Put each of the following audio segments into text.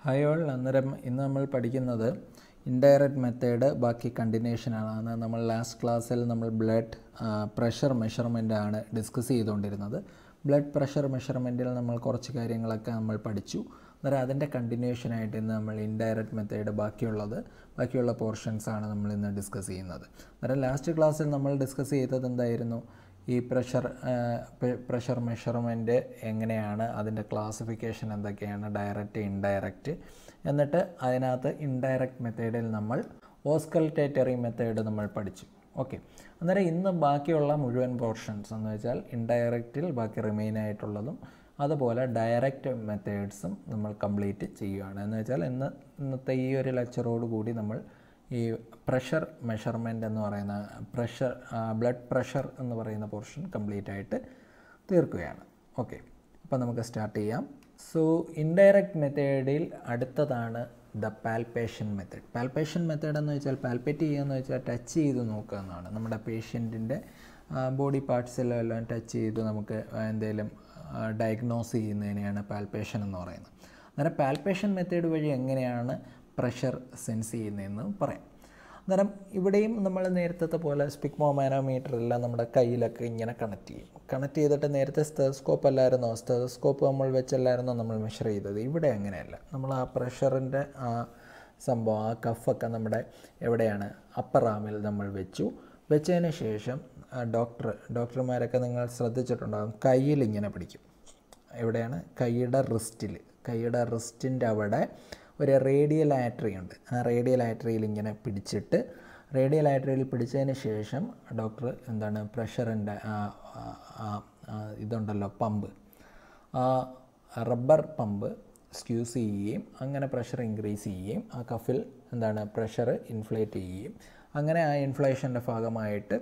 hi all അന്നേരം ഇന്ന് നമ്മൾ പഠിക്കുന്നത് ഇൻഡയറക്റ്റ് മെത്തേഡ് ബാക്കി കണ്ടിന്യൂഷനാണ് അന്ന് നമ്മൾ ലാസ്റ്റ് ക്ലാസ്സിൽ നമ്മൾ ബ്ലഡ് പ്രഷർ മെഷർമെൻ്റ് ആണ് ഡിസ്കസ് ചെയ്തുകൊണ്ടിരുന്നത് ബ്ലഡ് പ്രഷർ മെഷർമെൻറ്റിൽ നമ്മൾ കുറച്ച് കാര്യങ്ങളൊക്കെ നമ്മൾ പഠിച്ചു അന്നേരം അതിൻ്റെ കണ്ടിന്യൂഷനായിട്ട് ഇന്ന് നമ്മൾ ഇൻഡയറക്റ്റ് മെത്തേഡ് ബാക്കിയുള്ളത് ബാക്കിയുള്ള പോർഷൻസ് ആണ് നമ്മൾ ഇന്ന് ഡിസ്കസ് ചെയ്യുന്നത് അന്നേരം ലാസ്റ്റ് ക്ലാസ്സിൽ നമ്മൾ ഡിസ്കസ് ചെയ്തത് എന്തായിരുന്നു ഈ പ്രഷർ പ്രഷർ മെഷർമെൻറ്റ് എങ്ങനെയാണ് അതിൻ്റെ ക്ലാസിഫിക്കേഷൻ എന്തൊക്കെയാണ് ഡയറക്റ്റ് ഇൻഡയറക്റ്റ് എന്നിട്ട് അതിനകത്ത് ഇൻഡയറക്റ്റ് മെത്തേഡിൽ നമ്മൾ ഓസ്കൽറ്റേറ്ററി മെത്തേഡ് നമ്മൾ പഠിച്ചു ഓക്കെ അന്നേരം ഇന്ന് ബാക്കിയുള്ള മുഴുവൻ പോർഷൻസ് എന്ന് വെച്ചാൽ ഇൻഡയറക്റ്റിൽ ബാക്കി റിമെയിൻ ആയിട്ടുള്ളതും അതുപോലെ ഡയറക്റ്റ് മെത്തേഡ്സും നമ്മൾ കംപ്ലീറ്റ് ചെയ്യുകയാണ് എന്ന് വെച്ചാൽ ഇന്ന് ഇന്നത്തെ ഈ ഒരു ലെക്ചറോട് കൂടി നമ്മൾ ഈ പ്രഷർ മെഷർമെൻ്റ് എന്ന് പറയുന്ന പ്രഷർ ബ്ലഡ് പ്രഷർ എന്ന് പറയുന്ന പോർഷൻ കംപ്ലീറ്റ് ആയിട്ട് തീർക്കുകയാണ് ഓക്കെ അപ്പോൾ നമുക്ക് സ്റ്റാർട്ട് ചെയ്യാം സോ ഇൻഡയറക്റ്റ് മെത്തേഡിൽ അടുത്തതാണ് the palpation method palpation method എന്ന് വെച്ചാൽ പാൽപ്പേറ്റ് ചെയ്യുക എന്ന് വെച്ചാൽ ടച്ച് ചെയ്ത് നോക്കുക എന്നാണ് നമ്മുടെ പേഷ്യൻറ്റിൻ്റെ ബോഡി പാർട്സിലെല്ലാം ടച്ച് ചെയ്ത് നമുക്ക് എന്തെങ്കിലും ഡയഗ്നോസ് ചെയ്യുന്നതിനെയാണ് പാൽപേഷൻ എന്ന് പറയുന്നത് അന്നേരം പാൽപേഷൻ മെത്തേഡ് വഴി എങ്ങനെയാണ് പ്രഷർ സെൻസ് ചെയ്യുന്നതെന്ന് പറയാം അന്നേരം ഇവിടെയും നമ്മൾ നേരത്തെ പോലെ സ്പിക്മോ മാനോമീറ്ററെല്ലാം നമ്മുടെ കയ്യിലൊക്കെ ഇങ്ങനെ കണക്ട് ചെയ്യും കണക്ട് ചെയ്തിട്ട് നേരത്തെ സ്റ്റെതസ്കോപ്പ് അല്ലായിരുന്നോ സ്റ്റെതസ്കോപ്പ് നമ്മൾ വെച്ചല്ലായിരുന്നോ നമ്മൾ മെഷർ ചെയ്തത് ഇവിടെ അങ്ങനെയല്ല നമ്മൾ ആ പ്രഷറിൻ്റെ ആ സംഭവം ആ കഫൊക്കെ നമ്മുടെ എവിടെയാണ് അപ്പർ ആമിൽ നമ്മൾ വെച്ചു വെച്ചതിന് ശേഷം ഡോക്ടർ ഡോക്ടർമാരൊക്കെ നിങ്ങൾ ശ്രദ്ധിച്ചിട്ടുണ്ടാകും കയ്യിൽ ഇങ്ങനെ പിടിക്കും എവിടെയാണ് കൈയുടെ റിസ്റ്റിൽ കൈയുടെ റിസ്റ്റിൻ്റെ അവിടെ ഒരു റേഡിയൽ ആട്രി ഉണ്ട് ആ റേഡിയൽ ആട്രിയിൽ ഇങ്ങനെ പിടിച്ചിട്ട് റേഡിയൽ ആട്രിയിൽ പിടിച്ചതിന് ശേഷം ഡോക്ടർ എന്താണ് പ്രഷറിൻ്റെ ഇതുണ്ടല്ലോ പമ്പ് ആ റബ്ബർ പമ്പ് സ്ക്യൂസ് ചെയ്യുകയും അങ്ങനെ പ്രഷർ ഇൻക്രീസ് ചെയ്യുകയും ആ കഫിൽ എന്താണ് പ്രഷർ ഇൻഫ്ലേറ്റ് ചെയ്യുകയും അങ്ങനെ ആ ഇൻഫ്ലേഷൻ്റെ ഭാഗമായിട്ട്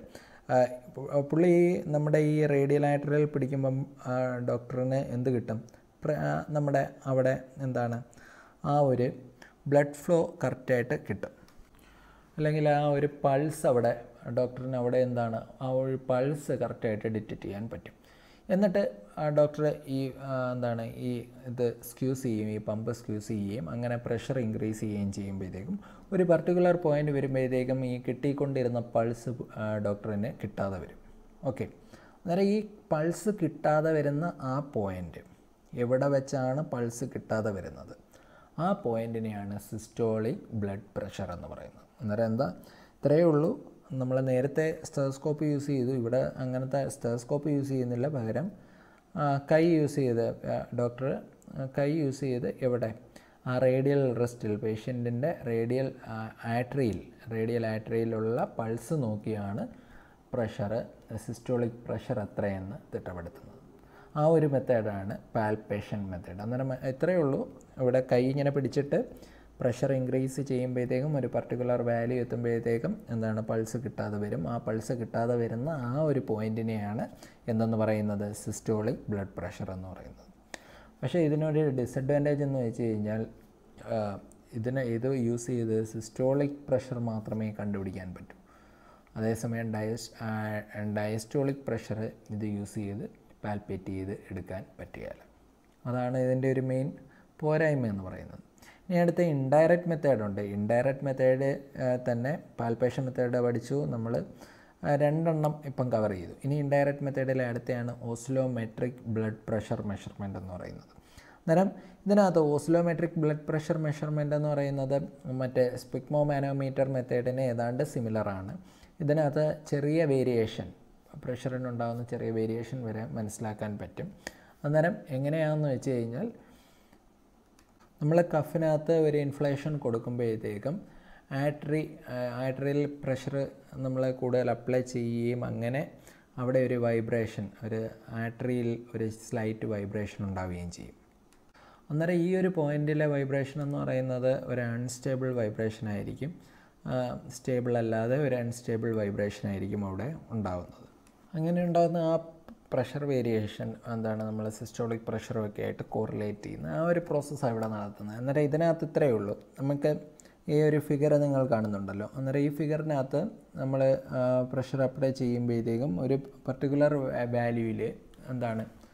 പുള്ളി നമ്മുടെ ഈ റേഡിയൽ ആട്രിയിൽ പിടിക്കുമ്പം ഡോക്ടറിന് എന്ത് കിട്ടും നമ്മുടെ അവിടെ എന്താണ് ആ ഒരു ബ്ലഡ് ഫ്ലോ കറക്റ്റായിട്ട് കിട്ടും അല്ലെങ്കിൽ ആ ഒരു പൾസ് അവിടെ ഡോക്ടറിന് അവിടെ എന്താണ് ആ ഒരു പൾസ് കറക്റ്റായിട്ട് ഡിറ്റക്റ്റ് ചെയ്യാൻ പറ്റും എന്നിട്ട് ആ ഡോക്ടർ ഈ എന്താണ് ഈ ഇത് സ്ക്യൂസ് ചെയ്യും ഈ പമ്പ് സ്ക്യൂസ് ചെയ്യുകയും അങ്ങനെ പ്രഷർ ഇൻക്രീസ് ചെയ്യുകയും ചെയ്യുമ്പോഴത്തേക്കും ഒരു പർട്ടിക്കുലർ പോയിന്റ് വരുമ്പോഴത്തേക്കും ഈ കിട്ടിക്കൊണ്ടിരുന്ന പൾസ് ഡോക്ടറിന് കിട്ടാതെ വരും ഓക്കെ അന്നേരം ഈ പൾസ് കിട്ടാതെ വരുന്ന ആ പോയിൻ്റ് എവിടെ വെച്ചാണ് പൾസ് കിട്ടാതെ വരുന്നത് ആ പോയിൻറ്റിനെയാണ് സിസ്റ്റോളിക് ബ്ലഡ് പ്രഷർ എന്ന് പറയുന്നത് അന്നേരം എന്താ ഇത്രയേ ഉള്ളൂ നമ്മൾ നേരത്തെ സ്റ്റെതസ്കോപ്പ് യൂസ് ചെയ്തു ഇവിടെ അങ്ങനത്തെ സ്റ്റെതസ്കോപ്പ് യൂസ് ചെയ്യുന്നില്ല പകരം കൈ യൂസ് ചെയ്ത് ഡോക്ടർ കൈ യൂസ് ചെയ്ത് എവിടെ ആ റേഡിയൽ റെസ്റ്റിൽ പേഷ്യൻറ്റിൻ്റെ റേഡിയൽ ആട്രിയിൽ റേഡിയൽ ആട്രിയിലുള്ള പൾസ് നോക്കിയാണ് പ്രഷർ സിസ്റ്റോളിക് പ്രഷർ എത്രയെന്ന് തിട്ടപ്പെടുത്തുന്നത് ആ ഒരു മെത്തേഡാണ് പാൽപേഷൻ മെത്തേഡ് അന്നേരം ഇത്രയേ ഉള്ളൂ ഇവിടെ കൈ ഇങ്ങനെ പിടിച്ചിട്ട് പ്രഷർ ഇൻക്രീസ് ചെയ്യുമ്പോഴത്തേക്കും ഒരു പർട്ടിക്കുലർ വാല്യൂ എത്തുമ്പോഴത്തേക്കും എന്താണ് പൾസ് കിട്ടാതെ വരും ആ പൾസ് കിട്ടാതെ വരുന്ന ആ ഒരു പോയിൻറ്റിനെയാണ് എന്തെന്ന് പറയുന്നത് സിസ്റ്റോളിക് ബ്ലഡ് പ്രഷർ എന്ന് പറയുന്നത് പക്ഷേ ഇതിനൊരു ഡിസഡ്വാൻറ്റേജ് എന്ന് വെച്ച് കഴിഞ്ഞാൽ ഇതിന് ഇത് യൂസ് ചെയ്ത് സിസ്റ്റോളിക് പ്രഷർ മാത്രമേ കണ്ടുപിടിക്കാൻ പറ്റൂ അതേസമയം ഡയസ് ഡയസ്റ്റോളിക് പ്രഷർ ഇത് യൂസ് ചെയ്ത് പാൽപ്പേറ്റ് ചെയ്ത് എടുക്കാൻ പറ്റുകയില്ല അതാണ് ഇതിൻ്റെ ഒരു മെയിൻ പോരായ്മ എന്ന് പറയുന്നത് ഇനി അടുത്ത ഇൻഡയറക്റ്റ് മെത്തേഡ് ഉണ്ട് ഇൻഡയറക്റ്റ് മെത്തേഡ് തന്നെ പാൽപേഷൻ മെത്തേഡ് പഠിച്ചു നമ്മൾ രണ്ടെണ്ണം ഇപ്പം കവർ ചെയ്തു ഇനി ഇൻഡയറക്റ്റ് മെത്തേഡിലെ അടുത്തെയാണ് ഓസ്ലോമെട്രിക് ബ്ലഡ് പ്രഷർ മെഷർമെൻ്റ് എന്ന് പറയുന്നത് അന്നേരം ഇതിനകത്ത് ഓസ്ലോമെട്രിക് ബ്ലഡ് പ്രഷർ മെഷർമെൻ്റ് എന്ന് പറയുന്നത് മറ്റേ സ്പിക്മോ മാനോമീറ്റർ മെത്തേഡിന് ഏതാണ്ട് സിമിലറാണ് ഇതിനകത്ത് ചെറിയ വേരിയേഷൻ പ്രഷറിനുണ്ടാകുന്ന ചെറിയ വേരിയേഷൻ വരെ മനസ്സിലാക്കാൻ പറ്റും അന്നേരം എങ്ങനെയാണെന്ന് വെച്ച് കഴിഞ്ഞാൽ നമ്മൾ കഫിനകത്ത് ഒരു ഇൻഫ്ലേഷൻ കൊടുക്കുമ്പോഴത്തേക്കും ആട്രി ആട്രിയിൽ പ്രഷർ നമ്മൾ കൂടുതൽ അപ്ലൈ ചെയ്യുകയും അങ്ങനെ അവിടെ ഒരു വൈബ്രേഷൻ ഒരു ആട്രിയിൽ ഒരു സ്ലൈറ്റ് വൈബ്രേഷൻ ഉണ്ടാവുകയും ചെയ്യും അന്നേരം ഈ ഒരു പോയിൻറ്റിലെ വൈബ്രേഷൻ എന്ന് പറയുന്നത് ഒരു അൺസ്റ്റേബിൾ വൈബ്രേഷൻ ആയിരിക്കും സ്റ്റേബിൾ അല്ലാതെ ഒരു അൺസ്റ്റേബിൾ വൈബ്രേഷൻ ആയിരിക്കും അവിടെ ഉണ്ടാകുന്നത് അങ്ങനെ ഉണ്ടാകുന്ന ആ പ്രഷർ വേരിയേഷൻ എന്താണ് നമ്മൾ സിസ്റ്റോളിക് പ്രഷറൊക്കെ ആയിട്ട് കോറിലേറ്റ് ചെയ്യുന്ന ആ ഒരു പ്രോസസ്സാണ് ഇവിടെ നടത്തുന്നത് അന്നേരം ഇതിനകത്ത് ഇത്രയേ ഉള്ളൂ നമുക്ക് ഈ ഒരു ഫിഗർ നിങ്ങൾ കാണുന്നുണ്ടല്ലോ അന്നേരം ഈ ഫിഗറിനകത്ത് നമ്മൾ പ്രഷർ അപ്ലൈ ചെയ്യുമ്പോഴത്തേക്കും ഒരു പർട്ടിക്കുലർ വാല്യൂവിൽ എന്താണ്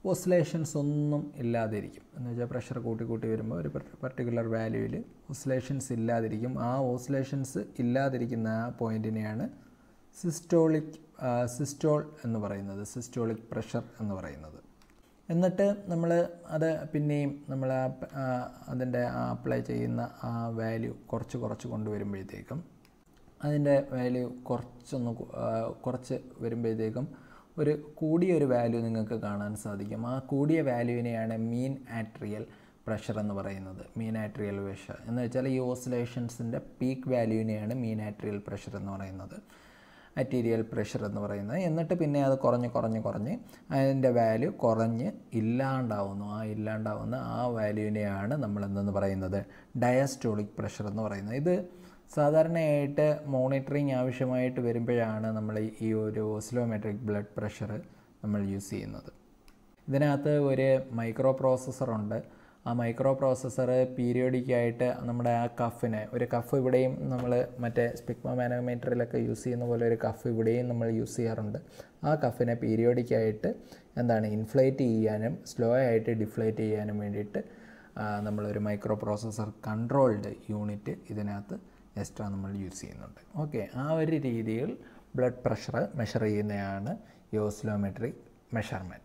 ഓസിലേഷൻസ് ഒന്നും ഇല്ലാതിരിക്കും എന്ന് വെച്ചാൽ പ്രഷർ കൂട്ടി കൂട്ടി വരുമ്പോൾ ഒരു പർട്ടിക്കുലർ വാല്യൂവിൽ ഓസിലേഷൻസ് ഇല്ലാതിരിക്കും ആ ഓസിലേഷൻസ് ഇല്ലാതിരിക്കുന്ന ആ പോയിൻറ്റിനെയാണ് സിസ്റ്റോളിക് സിസ്റ്റോൾ എന്ന് പറയുന്നത് സിസ്റ്റോളിക് പ്രഷർ എന്ന് പറയുന്നത് എന്നിട്ട് നമ്മൾ അത് പിന്നെയും നമ്മൾ ആ അതിൻ്റെ അപ്ലൈ ചെയ്യുന്ന ആ വാല്യൂ കുറച്ച് കുറച്ച് കൊണ്ടുവരുമ്പോഴത്തേക്കും അതിൻ്റെ വാല്യൂ കുറച്ചൊന്ന് കുറച്ച് വരുമ്പോഴത്തേക്കും ഒരു കൂടിയ ഒരു വാല്യൂ നിങ്ങൾക്ക് കാണാൻ സാധിക്കും ആ കൂടിയ വാല്യൂവിനെയാണ് മീൻ ആട്രിയൽ പ്രഷർ എന്ന് പറയുന്നത് മീൻ ആട്രിയൽ പ്രഷർ എന്ന് വെച്ചാൽ ഈ ഓസിലേഷൻസിൻ്റെ പീക്ക് വാല്യൂവിനെയാണ് മീൻ ആട്രിയൽ പ്രഷർ എന്ന് പറയുന്നത് അറ്റീരിയൽ പ്രഷർ എന്ന് പറയുന്നത് എന്നിട്ട് പിന്നെ അത് കുറഞ്ഞ് കുറഞ്ഞ് കുറഞ്ഞ് അതിൻ്റെ വാല്യൂ കുറഞ്ഞ് ഇല്ലാണ്ടാവുന്നു ആ ഇല്ലാണ്ടാവുന്ന ആ വാല്യൂവിനെയാണ് നമ്മൾ എന്തെന്ന് പറയുന്നത് ഡയസ്റ്റോളിക് പ്രഷർ എന്ന് പറയുന്നത് ഇത് സാധാരണയായിട്ട് മോണിറ്ററിങ് ആവശ്യമായിട്ട് വരുമ്പോഴാണ് നമ്മൾ ഈ ഒരു ഓസ്ലോമെട്രിക് ബ്ലഡ് പ്രഷർ നമ്മൾ യൂസ് ചെയ്യുന്നത് ഇതിനകത്ത് ഒരു മൈക്രോ പ്രോസസ്സറുണ്ട് ആ മൈക്രോ പ്രോസസ്സർ പീരിയോഡിക്കായിട്ട് നമ്മുടെ ആ കഫിനെ ഒരു കഫ് ഇവിടെയും നമ്മൾ മറ്റേ സ്പിക്മ മാനോമീറ്ററിലൊക്കെ യൂസ് ചെയ്യുന്ന പോലെ ഒരു കഫ് ഇവിടെയും നമ്മൾ യൂസ് ചെയ്യാറുണ്ട് ആ കഫിനെ പീരിയോഡിക്കായിട്ട് എന്താണ് ഇൻഫ്ലേറ്റ് ചെയ്യാനും സ്ലോ ആയിട്ട് ഡിഫ്ലേറ്റ് ചെയ്യാനും വേണ്ടിയിട്ട് നമ്മളൊരു മൈക്രോ പ്രോസസ്സർ കൺട്രോൾഡ് യൂണിറ്റ് ഇതിനകത്ത് എക്സ്ട്രാ നമ്മൾ യൂസ് ചെയ്യുന്നുണ്ട് ഓക്കെ ആ ഒരു രീതിയിൽ ബ്ലഡ് പ്രഷർ മെഷർ ചെയ്യുന്നതാണ് യോസ്ലോമെട്രിക് മെഷർമെൻറ്റ്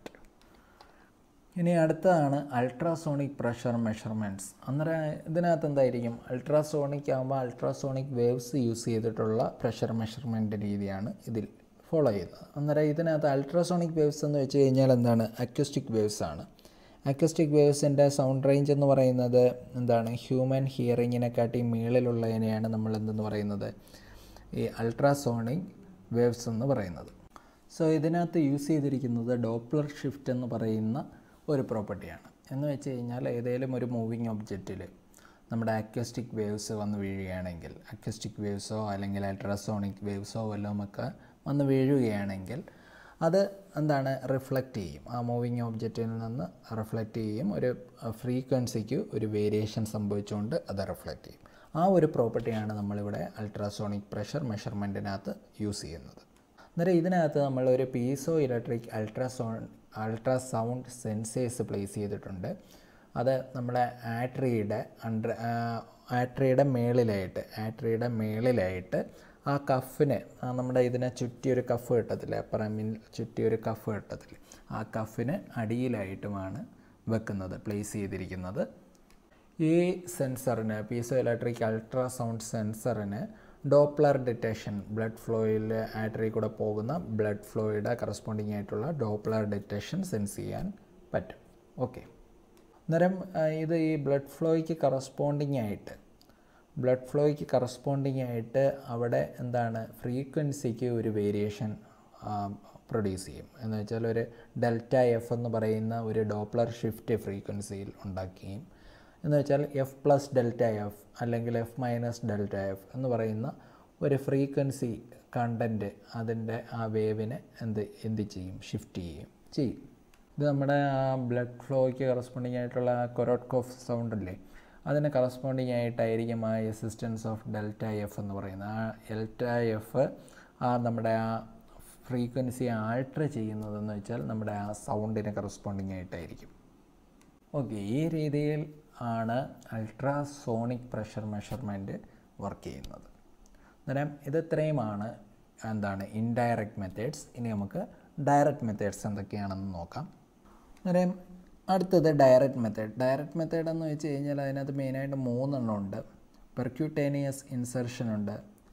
ഇനി അടുത്തതാണ് അൾട്രാസോണിക് പ്രഷർ മെഷർമെൻറ്റ്സ് അന്നേരം ഇതിനകത്ത് എന്തായിരിക്കും അൾട്രാസോണിക് ആകുമ്പോൾ അൾട്രാസോണിക് വേവ്സ് യൂസ് ചെയ്തിട്ടുള്ള പ്രഷർ മെഷർമെൻറ്റ് രീതിയാണ് ഇതിൽ ഫോളോ ചെയ്യുന്നത് അന്നേരം ഇതിനകത്ത് അൾട്രാസോണിക് വേവ്സ് എന്ന് വെച്ച് കഴിഞ്ഞാൽ എന്താണ് അക്യൂസ്റ്റിക് വേവ്സ് ആണ് അക്യൂസ്റ്റിക് വേവ്സിൻ്റെ സൗണ്ട് റേഞ്ച് എന്ന് പറയുന്നത് എന്താണ് ഹ്യൂമൻ ഹിയറിങ്ങിനെക്കാട്ടി മുകളിലുള്ളതിനെയാണ് നമ്മൾ എന്തെന്ന് പറയുന്നത് ഈ അൾട്രാസോണിക് വേവ്സ് എന്ന് പറയുന്നത് സോ ഇതിനകത്ത് യൂസ് ചെയ്തിരിക്കുന്നത് ഡോപ്ലർ ഷിഫ്റ്റ് എന്ന് പറയുന്ന ഒരു പ്രോപ്പർട്ടിയാണ് എന്ന് വെച്ച് കഴിഞ്ഞാൽ ഏതെങ്കിലും ഒരു മൂവിങ് ഒബ്ജക്റ്റിൽ നമ്മുടെ അക്വസ്റ്റിക് വേവ്സ് വന്ന് വീഴുകയാണെങ്കിൽ അക്വസ്റ്റിക് വേവ്സോ അല്ലെങ്കിൽ അൾട്രാസോണിക് വേവ്സോ വല്ലതുമൊക്കെ വന്ന് വീഴുകയാണെങ്കിൽ അത് എന്താണ് റിഫ്ലക്റ്റ് ചെയ്യും ആ മൂവിങ് ഒബ്ജക്റ്റിൽ നിന്ന് റിഫ്ലക്റ്റ് ചെയ്യും ഒരു ഫ്രീക്വൻസിക്ക് ഒരു വേരിയേഷൻ സംഭവിച്ചുകൊണ്ട് അത് റിഫ്ലക്റ്റ് ചെയ്യും ആ ഒരു പ്രോപ്പർട്ടിയാണ് നമ്മളിവിടെ അൾട്രാസോണിക് പ്രഷർ മെഷർമെൻറ്റിനകത്ത് യൂസ് ചെയ്യുന്നത് അന്നേരം ഇതിനകത്ത് നമ്മൾ ഒരു പീസോ ഇലക്ട്രിക് അൾട്രാസോൺ അൾട്രാസൗണ്ട് സെൻസേഴ്സ് പ്ലേസ് ചെയ്തിട്ടുണ്ട് അത് നമ്മുടെ ആട്രിയുടെ അണ്ടർ ആട്രിയുടെ മേളിലായിട്ട് ആട്രിയുടെ മേളിലായിട്ട് ആ കഫിന് നമ്മുടെ ഇതിനെ ചുറ്റി ഒരു കഫ് കിട്ടത്തില്ല പറമ്പിൽ ചുറ്റി ഒരു കഫ് കിട്ടത്തില്ല ആ കഫിന് അടിയിലായിട്ടുമാണ് വെക്കുന്നത് പ്ലേസ് ചെയ്തിരിക്കുന്നത് ഈ സെൻസറിന് പീസോ ഇലക്ട്രിക് അൾട്രാസൗണ്ട് സെൻസറിന് ഡോപ്ലർ ഡിറ്റക്ഷൻ ബ്ലഡ് ഫ്ലോയിൽ ആട്രി കൂടെ പോകുന്ന ബ്ലഡ് ഫ്ലോയുടെ കറസ്പോണ്ടിങ് ആയിട്ടുള്ള ഡോപ്ലർ ഡിറ്റക്ഷൻ സെൻസ് ചെയ്യാൻ പറ്റും ഓക്കെ അന്നേരം ഇത് ഈ ബ്ലഡ് ഫ്ലോയ്ക്ക് കറസ്പോണ്ടിങ് ആയിട്ട് ബ്ലഡ് ഫ്ലോയ്ക്ക് കറസ്പോണ്ടിങ് ആയിട്ട് അവിടെ എന്താണ് ഫ്രീക്വൻസിക്ക് ഒരു വേരിയേഷൻ പ്രൊഡ്യൂസ് ചെയ്യും എന്ന് വെച്ചാൽ ഒരു ഡെൽറ്റ എഫ് എന്ന് പറയുന്ന ഒരു ഡോപ്ലർ ഷിഫ്റ്റ് ഫ്രീക്വൻസിയിൽ ഉണ്ടാക്കുകയും എന്ന് വെച്ചാൽ എഫ് പ്ലസ് ഡെൽറ്റ എഫ് അല്ലെങ്കിൽ എഫ് മൈനസ് ഡെൽറ്റ എഫ് എന്ന് പറയുന്ന ഒരു ഫ്രീക്വൻസി കണ്ടൻറ്റ് അതിൻ്റെ ആ വേവിനെ എന്ത് എന്ത് ചെയ്യും ഷിഫ്റ്റ് ചെയ്യും ചെയ്യും ഇത് നമ്മുടെ ആ ബ്ലഡ് ഫ്ലോയ്ക്ക് കറസ്പോണ്ടിങ് ആയിട്ടുള്ള ആ കൊറോട്ട്കോഫ് സൗണ്ട് അല്ലേ അതിന് കറസ്പോണ്ടിങ് ആയിട്ടായിരിക്കും ആ എസിസ്റ്റൻസ് ഓഫ് ഡെൽറ്റ എഫ് എന്ന് പറയുന്നത് ആ ഡെൽറ്റ എഫ് ആ നമ്മുടെ ആ ഫ്രീക്വൻസി ആൾട്ടർ ചെയ്യുന്നതെന്ന് വെച്ചാൽ നമ്മുടെ ആ സൗണ്ടിന് കറസ്പോണ്ടിങ് ആയിട്ടായിരിക്കും ഓക്കെ ഈ രീതിയിൽ ആണ് അൾട്രാസോണിക് പ്രഷർ മെഷർമെൻറ്റ് വർക്ക് ചെയ്യുന്നത് അന്നേരം ഇത്രയുമാണ് എന്താണ് ഇൻഡയറക്റ്റ് മെത്തേഡ്സ് ഇനി നമുക്ക് ഡയറക്റ്റ് മെത്തേഡ്സ് എന്തൊക്കെയാണെന്ന് നോക്കാം അന്നേരം അടുത്തത് ഡയറക്റ്റ് മെത്തേഡ് ഡയറക്റ്റ് മെത്തേഡ് എന്ന് വെച്ച് കഴിഞ്ഞാൽ അതിനകത്ത് മെയിനായിട്ട് മൂന്നെണ്ണം ഉണ്ട് പെർക്യൂട്ടേനിയസ് ഇൻസെർഷൻ ഉണ്ട്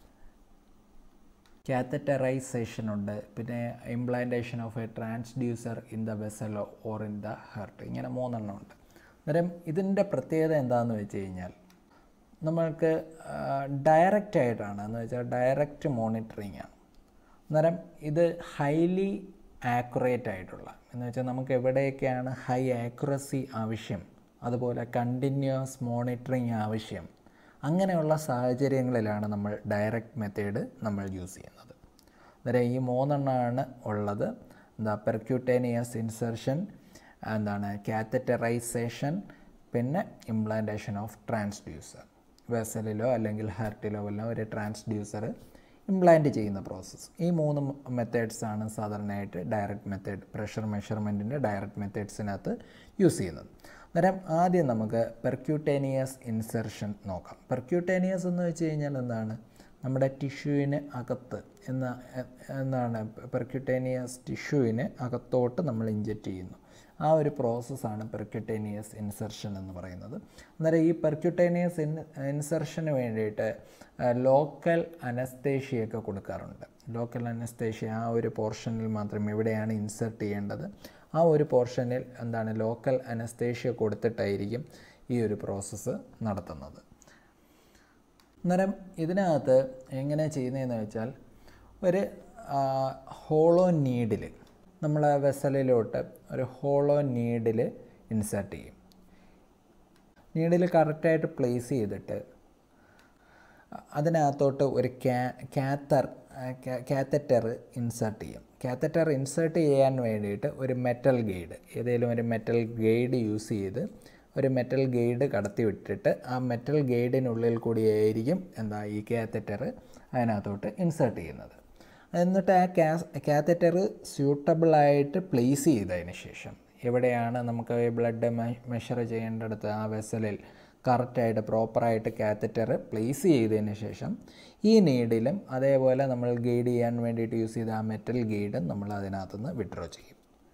കാത്തറ്ററൈസേഷൻ ഉണ്ട് പിന്നെ implantation of a transducer in the vessel or in the heart ഇങ്ങനെ മൂന്നെണ്ണം ഉണ്ട് അന്നേരം ഇതിൻ്റെ പ്രത്യേകത എന്താണെന്ന് വെച്ച് കഴിഞ്ഞാൽ നമ്മൾക്ക് ഡയറക്റ്റ് ആയിട്ടാണ് എന്ന് വെച്ചാൽ ഡയറക്റ്റ് മോണിറ്ററിങ് ആണ് അന്നേരം ഇത് ഹൈലി ആക്യുറേറ്റ് ആയിട്ടുള്ള എന്ന് വെച്ചാൽ നമുക്ക് എവിടെയൊക്കെയാണ് ഹൈ ആക്യുറസി ആവശ്യം അതുപോലെ കണ്ടിന്യൂസ് മോണിറ്ററിങ് ആവശ്യം അങ്ങനെയുള്ള സാഹചര്യങ്ങളിലാണ് നമ്മൾ ഡയറക്റ്റ് മെത്തേഡ് നമ്മൾ യൂസ് ചെയ്യുന്നത് അന്നേരം ഈ മൂന്നെണ്ണമാണ് ഉള്ളത് എന്താ പെർക്യൂട്ടേനിയസ് ഇൻസെർഷൻ എന്താണ് കാത്തറ്ററൈസേഷൻ പിന്നെ ഇംപ്ലാന്റേഷൻ ഓഫ് ട്രാൻസ്ഡ്യൂസർ വെസലിലോ അല്ലെങ്കിൽ ഹാർട്ടിലോ എല്ലാം ഒരു ട്രാൻസ്ഡ്യൂസർ ഇംപ്ലാന്റ് ചെയ്യുന്ന പ്രോസസ്സ് ഈ മൂന്ന് മെത്തേഡ്സ് ആണ് സാധാരണയായിട്ട് ഡയറക്റ്റ് മെത്തേഡ് പ്രഷർ മെഷർമെൻറ്റിൻ്റെ ഡയറക്റ്റ് മെത്തേഡ്സിനകത്ത് യൂസ് ചെയ്യുന്നത് അന്നേരം ആദ്യം നമുക്ക് പെർക്യൂട്ടേനിയസ് ഇൻസെർഷൻ നോക്കാം പെർക്യൂട്ടേനിയസ് എന്ന് വെച്ച് കഴിഞ്ഞാൽ എന്താണ് നമ്മുടെ ടിഷ്യൂവിന് അകത്ത് എന്ന എന്നാണ് പെർക്യൂട്ടേനിയസ് ടിഷ്യൂവിന് അകത്തോട്ട് നമ്മൾ ഇഞ്ചെക്റ്റ് ചെയ്യുന്നു ആ ഒരു പ്രോസസ്സാണ് പെർക്യൂട്ടേനിയസ് ഇൻസെർഷൻ എന്ന് പറയുന്നത് അന്നേരം ഈ പെർക്യൂട്ടേനിയസ് ഇൻ ഇൻസെർഷന് വേണ്ടിയിട്ട് ലോക്കൽ അനസ്തേഷ്യയൊക്കെ കൊടുക്കാറുണ്ട് ലോക്കൽ അനസ്തേഷ്യ ആ ഒരു പോർഷനിൽ മാത്രം എവിടെയാണ് ഇൻസെർട്ട് ചെയ്യേണ്ടത് ആ ഒരു പോർഷനിൽ എന്താണ് ലോക്കൽ അനസ്തേഷ്യ കൊടുത്തിട്ടായിരിക്കും ഈ ഒരു പ്രോസസ്സ് നടത്തുന്നത് അന്നേരം ഇതിനകത്ത് എങ്ങനെ ചെയ്യുന്നതെന്ന് വെച്ചാൽ ഒരു ഹോളോ നീഡിൽ നമ്മൾ വെസലിലോട്ട് ഒരു ഹോളോ നീഡിൽ ഇൻസേർട്ട് ചെയ്യും നീഡിൽ കറക്റ്റായിട്ട് പ്ലേസ് ചെയ്തിട്ട് അതിനകത്തോട്ട് ഒരു ക്യാ കാത്തർ കാത്തറ്റർ ഇൻസേർട്ട് ചെയ്യും കാത്തറ്റർ ഇൻസേർട്ട് ചെയ്യാൻ വേണ്ടിയിട്ട് ഒരു മെറ്റൽ ഗൈഡ് ഏതെങ്കിലും ഒരു മെറ്റൽ ഗൈഡ് യൂസ് ചെയ്ത് ഒരു മെറ്റൽ ഗൈഡ് കടത്തി വിട്ടിട്ട് ആ മെറ്റൽ ഗൈഡിനുള്ളിൽ കൂടിയായിരിക്കും എന്താ ഈ കാത്തറ്റർ അതിനകത്തോട്ട് ഇൻസേർട്ട് ചെയ്യുന്നത് എന്നിട്ട് ആ കാ കാത്തറ്റർ സ്യൂട്ടബിളായിട്ട് പ്ലേസ് ചെയ്തതിന് ശേഷം എവിടെയാണ് നമുക്ക് ബ്ലഡ് മെഷർ ചെയ്യേണ്ടടുത്ത് ആ വെസലിൽ കറക്റ്റായിട്ട് പ്രോപ്പറായിട്ട് കാത്തറ്റർ പ്ലേസ് ചെയ്തതിന് ശേഷം ഈ നീഡിലും അതേപോലെ നമ്മൾ ഗൈഡ് ചെയ്യാൻ വേണ്ടിയിട്ട് യൂസ് ചെയ്ത ആ മെറ്റൽ ഗൈഡും നമ്മൾ അതിനകത്തുനിന്ന് വിഡ്രോ ചെയ്യും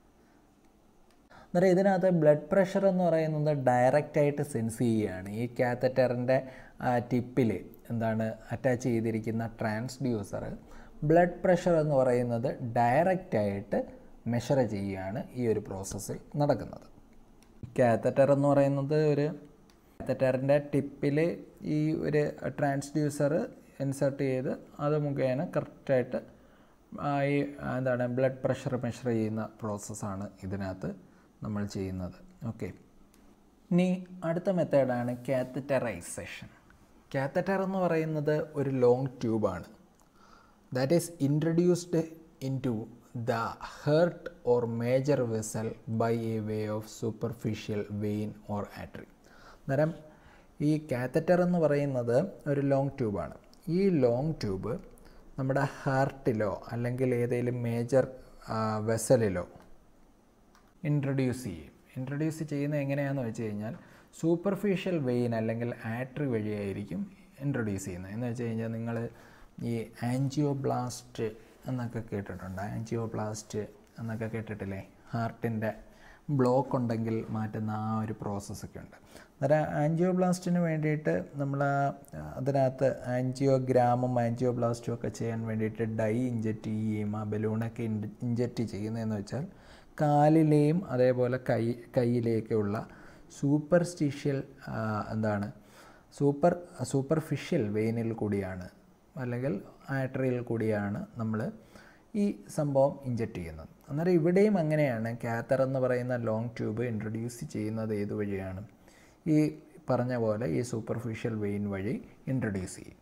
അന്നേരം ഇതിനകത്ത് ബ്ലഡ് പ്രഷർ എന്ന് പറയുന്നത് ഡയറക്റ്റായിട്ട് സെൻസ് ചെയ്യുകയാണ് ഈ കാത്തറ്ററിൻ്റെ ടിപ്പിൽ എന്താണ് അറ്റാച്ച് ചെയ്തിരിക്കുന്ന ട്രാൻസ്ഡ്യൂസർ ബ്ലഡ് പ്രഷർ എന്ന് പറയുന്നത് ഡയറക്റ്റായിട്ട് മെഷർ ചെയ്യുകയാണ് ഈ ഒരു പ്രോസസ്സിൽ നടക്കുന്നത് കാത്തറ്റർ എന്ന് പറയുന്നത് ഒരു കാത്തറ്ററിൻ്റെ ടിപ്പിൽ ഈ ഒരു ട്രാൻസ്ഡ്യൂസർ ഇൻസേർട്ട് ചെയ്ത് അത് മുഖേന കറക്റ്റായിട്ട് ഈ എന്താണ് ബ്ലഡ് പ്രഷർ മെഷർ ചെയ്യുന്ന പ്രോസസ്സാണ് ഇതിനകത്ത് നമ്മൾ ചെയ്യുന്നത് ഓക്കെ ഇനി അടുത്ത മെത്തേഡാണ് കാത്തറ്ററൈസേഷൻ കാത്തറ്റർ എന്ന് പറയുന്നത് ഒരു ലോങ് ട്യൂബാണ് that is introduced into the heart or major vessel by a way of superficial vein or artery അന്നേരം ഈ കാത്തറ്റർ എന്ന് പറയുന്നത് ഒരു ലോങ് ട്യൂബാണ് ഈ ലോങ് ട്യൂബ് നമ്മുടെ ഹാർട്ടിലോ അല്ലെങ്കിൽ ഏതെങ്കിലും മേജർ വെസലിലോ ഇൻട്രൊഡ്യൂസ് ചെയ്യും ഇൻട്രൊഡ്യൂസ് ചെയ്യുന്നത് എങ്ങനെയാണെന്ന് വെച്ച് കഴിഞ്ഞാൽ സൂപ്പർഫിഷ്യൽ വെയിൻ അല്ലെങ്കിൽ ആട്രി വഴിയായിരിക്കും ഇൻട്രൊഡ്യൂസ് ചെയ്യുന്നത് എന്ന് വെച്ച് കഴിഞ്ഞാൽ നിങ്ങൾ ഈ ആൻജിയോബ്ലാസ്റ്റ് എന്നൊക്കെ കേട്ടിട്ടുണ്ട് ആൻജിയോബ്ലാസ്റ്റ് എന്നൊക്കെ കേട്ടിട്ടില്ലേ ഹാർട്ടിൻ്റെ ബ്ലോക്ക് ഉണ്ടെങ്കിൽ മാറ്റുന്ന ആ ഒരു പ്രോസസ്സൊക്കെ ഉണ്ട് അന്നേരം ആൻജിയോബ്ലാസ്റ്റിന് വേണ്ടിയിട്ട് നമ്മൾ അതിനകത്ത് ആൻജിയോഗ്രാമും ആൻജിയോബ്ലാസ്റ്റും ഒക്കെ ചെയ്യാൻ വേണ്ടിയിട്ട് ഡൈ ഇഞ്ചക്റ്റ് ചെയ്യുകയും ആ ബലൂണൊക്കെ ഇഞ്ചക്റ്റ് ചെയ്യുന്നതെന്ന് വെച്ചാൽ കാലിലെയും അതേപോലെ കൈ കൈയിലേക്കുള്ള സൂപ്പർസ്റ്റിഷ്യൽ എന്താണ് സൂപ്പർ സൂപ്പർഫിഷ്യൽ വെയിനിൽ കൂടിയാണ് അല്ലെങ്കിൽ ആട്രിയിൽ കൂടിയാണ് നമ്മൾ ഈ സംഭവം ഇഞ്ചക്റ്റ് ചെയ്യുന്നത് അന്നേരം ഇവിടെയും അങ്ങനെയാണ് കാത്തർ എന്ന് പറയുന്ന ലോങ് ട്യൂബ് ഇൻട്രൊഡ്യൂസ് ചെയ്യുന്നത് ഏത് വഴിയാണ് ഈ പറഞ്ഞ പോലെ ഈ സൂപ്പർഫിഷ്യൽ വെയിൻ വഴി ഇൻട്രൊഡ്യൂസ് ചെയ്യും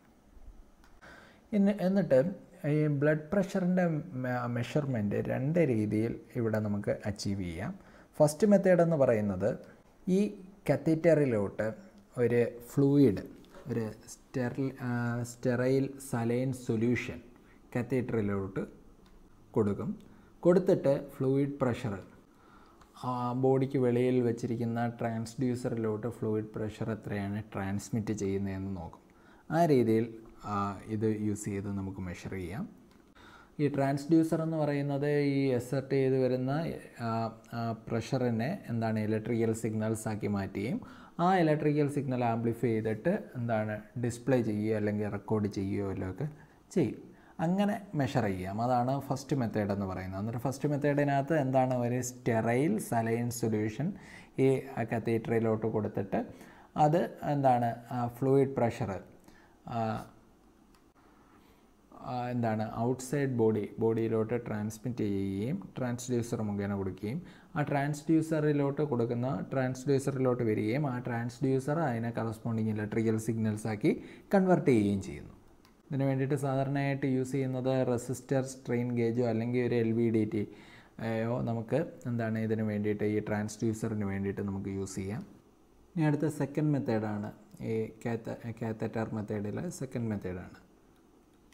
ഇന്ന് എന്നിട്ട് ഈ ബ്ലഡ് പ്രഷറിൻ്റെ മെഷർമെൻറ്റ് രണ്ട് രീതിയിൽ ഇവിടെ നമുക്ക് അച്ചീവ് ചെയ്യാം ഫസ്റ്റ് മെത്തേഡ് എന്ന് പറയുന്നത് ഈ കത്തീറ്ററിലോട്ട് ഒരു ഫ്ലൂയിഡ് ഒരു സ്റ്റെറിൽ സ്റ്റെറൈൽ സലൈൻ സൊല്യൂഷൻ കത്തീറ്ററിലോട്ട് കൊടുക്കും കൊടുത്തിട്ട് ഫ്ലൂയിഡ് പ്രഷർ ബോഡിക്ക് വെളിയിൽ വെച്ചിരിക്കുന്ന ട്രാൻസ്ഡ്യൂസറിലോട്ട് ഫ്ലൂയിഡ് പ്രഷർ എത്രയാണ് ട്രാൻസ്മിറ്റ് ചെയ്യുന്നതെന്ന് നോക്കും ആ രീതിയിൽ ഇത് യൂസ് ചെയ്ത് നമുക്ക് മെഷർ ചെയ്യാം ഈ ട്രാൻസ്ഡ്യൂസർ എന്ന് പറയുന്നത് ഈ എസർട്ട് ചെയ്ത് വരുന്ന പ്രഷറിനെ എന്താണ് ഇലക്ട്രിക്കൽ സിഗ്നൽസ് ആക്കി മാറ്റുകയും ആ ഇലക്ട്രിക്കൽ സിഗ്നൽ ആംപ്ലിഫൈ ചെയ്തിട്ട് എന്താണ് ഡിസ്പ്ലേ ചെയ്യുകയോ അല്ലെങ്കിൽ റെക്കോർഡ് ചെയ്യുകയോ ഒക്കെ ചെയ്യും അങ്ങനെ മെഷർ ചെയ്യാം അതാണ് ഫസ്റ്റ് മെത്തേഡ് എന്ന് പറയുന്നത് അന്നേരം ഫസ്റ്റ് മെത്തേഡിനകത്ത് എന്താണ് ഒരു സ്റ്റെറൈൽ സലൈൻ സൊല്യൂഷൻ ഈ കത്തീറ്ററിലോട്ട് കൊടുത്തിട്ട് അത് എന്താണ് ഫ്ലൂയിഡ് പ്രഷർ എന്താണ് ഔട്ട്സൈഡ് ബോഡി ബോഡിയിലോട്ട് ട്രാൻസ്മിറ്റ് ചെയ്യുകയും ട്രാൻസ്ഡ്യൂസർ മുഖേന കൊടുക്കുകയും ആ ട്രാൻസ്ഡ്യൂസറിലോട്ട് കൊടുക്കുന്ന ട്രാൻസ്ഡ്യൂസറിലോട്ട് വരികയും ആ ട്രാൻസ്ഡ്യൂസർ അതിനെ കറസ്പോണ്ടിങ് ഇലക്ട്രിക്കൽ സിഗ്നൽസ് ആക്കി കൺവെർട്ട് ചെയ്യുകയും ചെയ്യുന്നു ഇതിന് വേണ്ടിയിട്ട് സാധാരണയായിട്ട് യൂസ് ചെയ്യുന്നത് റെസിസ്റ്റർ സ്ട്രെയിൻ ഗേജോ അല്ലെങ്കിൽ ഒരു എൽ വി ഡി ടി യോ നമുക്ക് എന്താണ് ഇതിന് വേണ്ടിയിട്ട് ഈ ട്രാൻസ്ഡ്യൂസറിന് വേണ്ടിയിട്ട് നമുക്ക് യൂസ് ചെയ്യാം ഇനി അടുത്ത സെക്കൻഡ് മെത്തേഡാണ് ഈ കാത്ത കാത്തറ്റർ മെത്തേഡിൽ സെക്കൻഡ് മെത്തേഡാണ്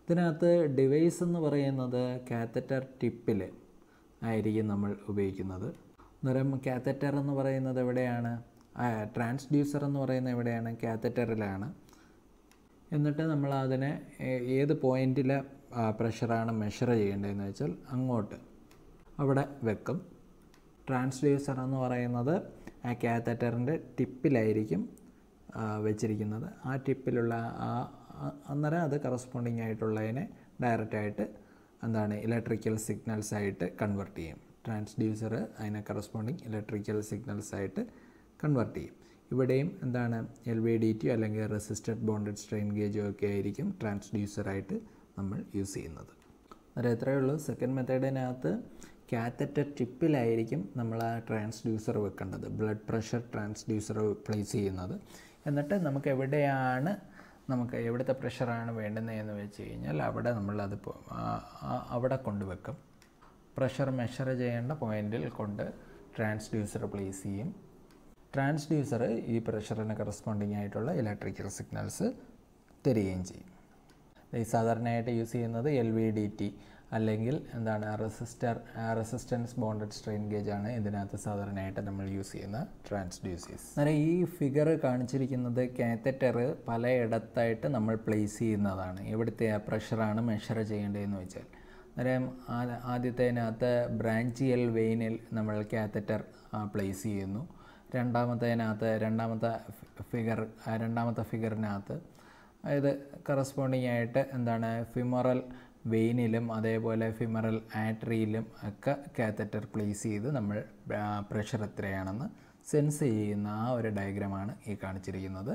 ഇതിനകത്ത് ഡിവൈസ് എന്ന് പറയുന്നത് കാത്തറ്റർ ടിപ്പിൽ ആയിരിക്കും നമ്മൾ ഉപയോഗിക്കുന്നത് അന്നേരം കാത്തറ്റർ എന്ന് പറയുന്നത് എവിടെയാണ് ട്രാൻസ്ഡ്യൂസർ എന്ന് പറയുന്നത് എവിടെയാണ് കാത്തറ്ററിലാണ് എന്നിട്ട് നമ്മൾ അതിനെ ഏ- ഏത് പോയിൻറ്റിലെ പ്രഷറാണ് മെഷർ ചെയ്യേണ്ടതെന്ന് വെച്ചാൽ അങ്ങോട്ട് അവിടെ വെക്കും ട്രാൻസ്ഡ്യൂസർ എന്ന് പറയുന്നത് ആ കാത്തറ്ററിൻ്റെ ടിപ്പിലായിരിക്കും ആ, വെച്ചിരിക്കുന്നത് ആ ടിപ്പിലുള്ള ആ ആ- അന്നേരം അത് കറസ്പോണ്ടിങ് ആയിട്ടുള്ളതിനെ ഡയറക്റ്റായിട്ട് എന്താണ് ഇലക്ട്രിക്കൽ സിഗ്നൽസ് ആയിട്ട് കൺവെർട്ട് ചെയ്യും ട്രാൻസ്ഡ്യൂസർ അതിനെ കറസ്പോണ്ടിങ് ഇലക്ട്രിക്കൽ സിഗ്നൽസ് ആയിട്ട് കൺവെർട്ട് ചെയ്യും ഇവിടെയും എന്താണ് എൽ വി ഡി ടി അല്ലെങ്കിൽ റെസിസ്റ്റഡ് ബോണ്ടഡ് സ്ട്രെയിൻ ഗേജും ഒക്കെ ആയിരിക്കും ട്രാൻസ്ഡ്യൂസറായിട്ട് നമ്മൾ യൂസ് ചെയ്യുന്നത് അന്നേരം ഇത്രയേ ഉള്ളൂ സെക്കൻഡ് മെത്തേഡിനകത്ത് കാത്തറ്റർ ടിപ്പിലായിരിക്കും നമ്മൾ ആ ട്രാൻസ്ഡ്യൂസർ വെക്കേണ്ടത് ബ്ലഡ് പ്രഷർ ട്രാൻസ്ഡ്യൂസർ പ്ലേസ് ചെയ്യുന്നത് എന്നിട്ട് നമുക്ക് എവിടെയാണ് നമുക്ക് എവിടുത്തെ പ്രഷറാണ് വേണ്ടുന്നതെന്ന് വെച്ച് കഴിഞ്ഞാൽ അവിടെ നമ്മളത് പോ- ആ- ആ- അവിടെ കൊണ്ടുവെക്കും പ്രഷർ മെഷർ ചെയ്യേണ്ട പോയിന്റിൽ കൊണ്ട് ട്രാൻസ്ഡ്യൂസർ പ്ലേസ് ചെയ്യും ട്രാൻസ്ഡ്യൂസർ ഈ പ്രഷറിന് കറസ്പോണ്ടിങ് ആയിട്ടുള്ള ഇലക്ട്രിക്കൽ സിഗ്നൽസ് തരികയും ചെയ്യും ഈ സാധാരണയായിട്ട് യൂസ് ചെയ്യുന്നത് എൽ വി ഡി ടി അല്ലെങ്കിൽ എന്താണ് resistor resistance bonded strain gauge ആണ് ഇതിനകത്ത് സാധാരണയായിട്ട് നമ്മൾ യൂസ് ചെയ്യുന്ന ട്രാൻസ്ഡ്യൂസേഴ്സ് അന്നേരം ഈ ഫിഗർ കാണിച്ചിരിക്കുന്നത് കാത്തറ്റർ പലയിടത്തായിട്ട് നമ്മൾ പ്ലേസ് ചെയ്യുന്നതാണ് എവിടുത്തെ പ്രഷറാണ് മെഷർ ചെയ്യേണ്ടതെന്ന് വെച്ചാൽ അന്നേരം ആ- ആദ്യത്തേതിനകത്ത് ബ്രാഞ്ചിയൽ വെയിനിൽ നമ്മൾ കാത്തറ്റർ പ്ലേസ് ചെയ്യുന്നു രണ്ടാമത്തേതിനകത്ത് രണ്ടാമത്തെ ഫിഗർ രണ്ടാമത്തെ ഫിഗറിനകത്ത് അതായത് കറസ്പോണ്ടിങ് ആയിട്ട് എന്താണ് ഫിമറൽ വെയിനിലും അതേപോലെ ഫിമറൽ ആട്രിയിലും ഒക്കെ കാത്തറ്റർ പ്ലേസ് ചെയ്ത് നമ്മൾ പ്രഷർ എത്രയാണെന്ന് സെൻസ് ചെയ്യുന്ന ആ ഒരു ഡയഗ്രമാണ് ഈ കാണിച്ചിരിക്കുന്നത്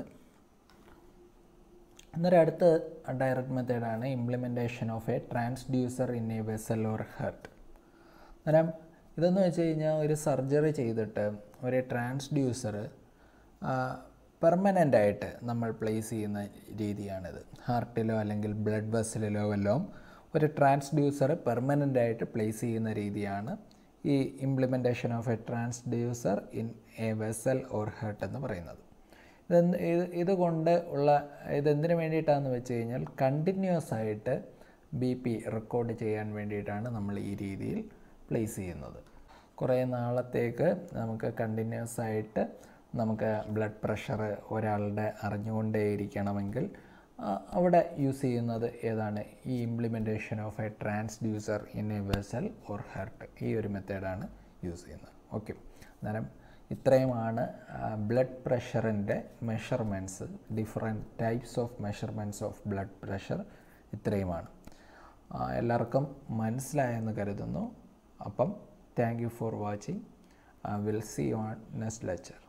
അന്നേരം അടുത്ത ഡയറക്റ്റ് മെത്തേഡാണ് implementation of a transducer in a vessel or heart അന്നേരം ഇതെന്ന് വെച്ച് കഴിഞ്ഞാൽ ഒരു സർജറി ചെയ്തിട്ട് ഒരു ട്രാൻസ്ഡ്യൂസർ പെർമനൻ്റ് ആയിട്ട് നമ്മൾ പ്ലേസ് ചെയ്യുന്ന രീതിയാണിത് ഹാർട്ടിലോ അല്ലെങ്കിൽ ബ്ലഡ് വെസലിലോ വല്ലതും ഒരു ട്രാൻസ്ഡ്യൂസർ പെർമനൻ്റ് ആയിട്ട് പ്ലേസ് ചെയ്യുന്ന രീതിയാണ് ഈ implementation of a transducer in a vessel or heart എന്ന് പറയുന്നത് ഇതെന്ത് ഇത് ഇതുകൊണ്ട് ഉള്ള ഇതെന്തിനു വേണ്ടിയിട്ടാണെന്ന് വെച്ച് കഴിഞ്ഞാൽ കണ്ടിന്യൂസ് ആയിട്ട് ബി പി റെക്കോർഡ് ചെയ്യാൻ വേണ്ടിയിട്ടാണ് നമ്മൾ ഈ രീതിയിൽ പ്ലേസ് ചെയ്യുന്നത് കുറേ നാളത്തേക്ക് നമുക്ക് കണ്ടിന്യൂസ് ആയിട്ട് നമുക്ക് ബ്ലഡ് പ്രഷർ ഒരാളുടെ അറിഞ്ഞുകൊണ്ടേയിരിക്കണമെങ്കിൽ ആ, അവിടെ യൂസ് ചെയ്യുന്നത് ഏതാണ് ഈ implementation of a transducer in a vessel or heart ഈ ഒരു മെത്തേഡാണ് യൂസ് ചെയ്യുന്നത് ഓക്കെ അന്നേരം ഇത്രയുമാണ് ബ്ലഡ് പ്രഷറിൻ്റെ measurements different types of measurements of blood pressure ഇത്രയുമാണ് ആ, എല്ലാവർക്കും മനസ്സിലായെന്ന് കരുതുന്നു അപ്പം thank you for watching will see on next lecture